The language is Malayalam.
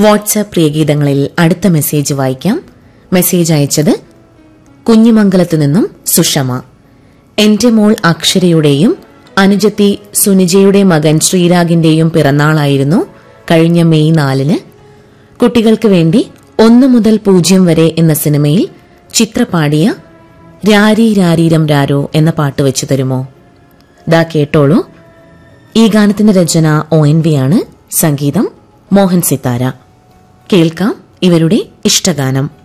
വാട്സാപ്പ് പ്രിയഗീതങ്ങളിൽ അടുത്ത മെസ്സേജ് വായിക്കാം മെസ്സേജ് അയച്ചത് കുഞ്ഞിമംഗലത്തു നിന്നും സുഷമ എന്റെ മോൾ അക്ഷരയുടെയും അനുജത്തി സുനിജയുടെ മകൻ ശ്രീരാഗിന്റെയും പിറന്നാളായിരുന്നു കഴിഞ്ഞ മെയ് നാലിന് കുട്ടികൾക്ക് വേണ്ടി ഒന്നു മുതൽ പൂജ്യം വരെ എന്ന സിനിമയിൽ ചിത്ര പാടിയ രാരി രാരീരം രാരോ എന്ന പാട്ട് വെച്ചു തരുമോ ദാ കേട്ടോളൂ ഈ ഗാനത്തിന്റെ രചന ഒ എൻ വി ആണ് സംഗീതം മോഹൻ സിത്താര കേൾക്കാം ഇവരുടെ ഇഷ്ടഗാനം